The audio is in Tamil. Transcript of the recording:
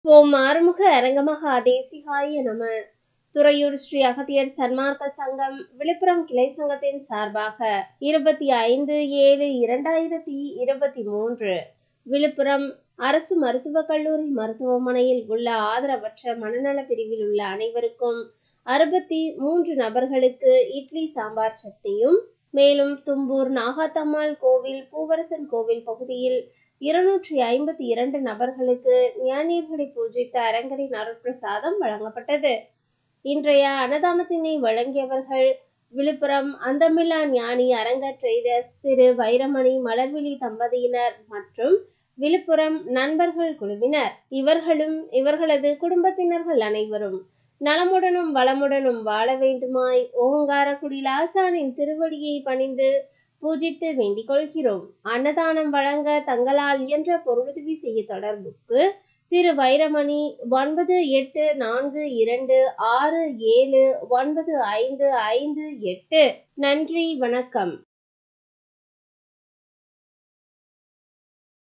ஓம் ஆறுமுக அரங்கமகா தேசிகாய நம துறையூர் ஸ்ரீ அகத்தியர் சன்மார்க்க சங்கம் விழுப்புரம் கிளை சங்கத்தின் சார்பாக இருபத்தி ஐந்து ஏழு இரண்டாயிரத்தி இருபத்தி மூன்று விழுப்புரம் அரசு மருத்துவக் கல்லூரி மருத்துவமனையில் உள்ள ஆதரவற்ற மனநல பிரிவில் உள்ள அனைவருக்கும் அறுபத்தி மூன்று நபர்களுக்கு இட்லி சாம்பார் சட்னியும் மேலும் தும்பூர் நாகாத்தம்மாள் கோவில் பூவரசன் கோவில் பகுதியில் இருநூற்றி ஐம்பத்தி இரண்டு நபர்களுக்கு ஞானியர்களை பூஜித்த அரங்கரின் அருட்பிரசாதம் வழங்கப்பட்டது இன்றைய அன்னதானத்தினை வழங்கியவர்கள் விழுப்புரம் அந்தமில்லா ஞானி அரங்க ட்ரேடர்ஸ் திரு வைரமணி மலர்விழி தம்பதியினர் மற்றும் விழுப்புரம் நண்பர்கள் குழுவினர் இவர்களும் இவர்களது குடும்பத்தினர்கள் அனைவரும் நலமுடனும் வளமுடனும் வாழ வேண்டுமாய் ஓங்காரக்குடி லாசானின் திருவடியை பணிந்து பூஜித்து வேண்டிக் கொள்கிறோம் அன்னதானம் வழங்க தங்களால் இயன்ற பொருளுதவி செய்ய தொடர்புக்கு திரு வைரமணி ஒன்பது எட்டு நான்கு இரண்டு ஆறு ஏழு ஒன்பது ஐந்து ஐந்து எட்டு நன்றி வணக்கம்